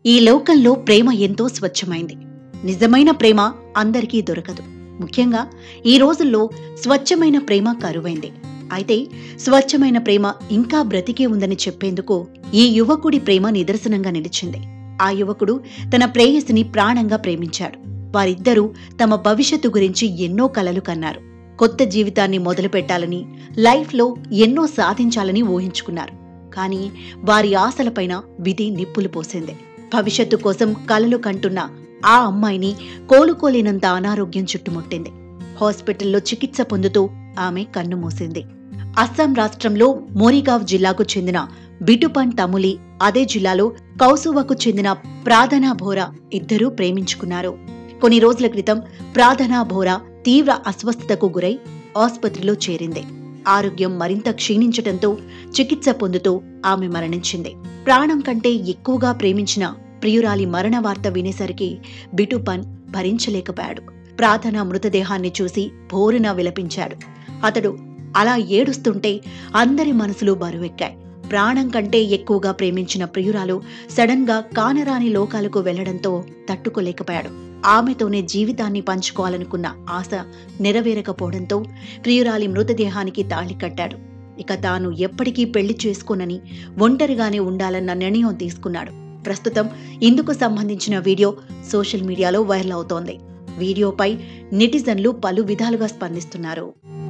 ఈ లోకంలో ప్రేమ ఎంతో స్వచ్ఛమైంది నిజమైన ప్రేమ అందరికీ దొరకదు ముఖ్యంగా ఈ రోజుల్లో స్వచ్ఛమైన ప్రేమ కరువైంది అయితే స్వచ్ఛమైన ప్రేమ ఇంకా బ్రతికే ఉందని చెప్పేందుకు ఈ యువకుడి ప్రేమ నిదర్శనంగా నిలిచింది ఆ యువకుడు తన ప్రేయసిని ప్రాణంగా ప్రేమించాడు వారిద్దరూ తమ భవిష్యత్తు గురించి ఎన్నో కలలు కన్నారు కొత్త జీవితాన్ని మొదలు పెట్టాలని లైఫ్లో ఎన్నో సాధించాలని ఊహించుకున్నారు కానీ వారి ఆశలపైన విధి నిప్పులు పోసింది భవిష్యత్తు కోసం కలలు కంటున్న ఆ అమ్మాయిని కోలుకోలేనంత అనారోగ్యం చుట్టుముట్టింది హాస్పిటల్లో చికిత్స పొందుతూ ఆమె కన్ను మూసింది అస్సాం రాష్ట్రంలో మోరిగావ్ జిల్లాకు చెందిన బిటుపన్ తములి అదే జిల్లాలో కౌసువకు చెందిన ప్రార్థనా భోరా ఇద్దరూ ప్రేమించుకున్నారు కొన్ని రోజుల క్రితం ప్రార్థనా భోరా తీవ్ర అస్వస్థతకు గురై ఆసుపత్రిలో చేరింది ఆరోగ్యం మరింత క్షీణించటంతో చికిత్స పొందుతూ ఆమె మరణించింది ప్రాణం కంటే ఎక్కువగా ప్రేమించిన ప్రియురాలి మరణ వార్త వినేసరికి బిటుపన్ భరించలేకపోయాడు ప్రార్థన మృతదేహాన్ని చూసి భోరున విలపించాడు అతడు అలా ఏడుస్తుంటే అందరి మనసులు బరువెక్కాయి ప్రాణం కంటే ఎక్కువగా ప్రేమించిన ప్రియురాలు సడన్ గా కానరాని లోకాలకు వెళ్లడంతో తట్టుకోలేకపోయాడు ఆమెతోనే జీవితాన్ని పంచుకోవాలనుకున్న ఆశ నెరవేరకపోవడంతో ప్రియురాలి మృతదేహానికి తాళి కట్టాడు ఇక తాను ఎప్పటికీ పెళ్లి చేసుకోనని ఒంటరిగానే ఉండాలన్న నిర్ణయం తీసుకున్నాడు ప్రస్తుతం ఇందుకు సంబంధించిన వీడియో సోషల్ మీడియాలో వైరల్ అవుతోంది వీడియోపై నెటిజన్లు పలు విధాలుగా స్పందిస్తున్నారు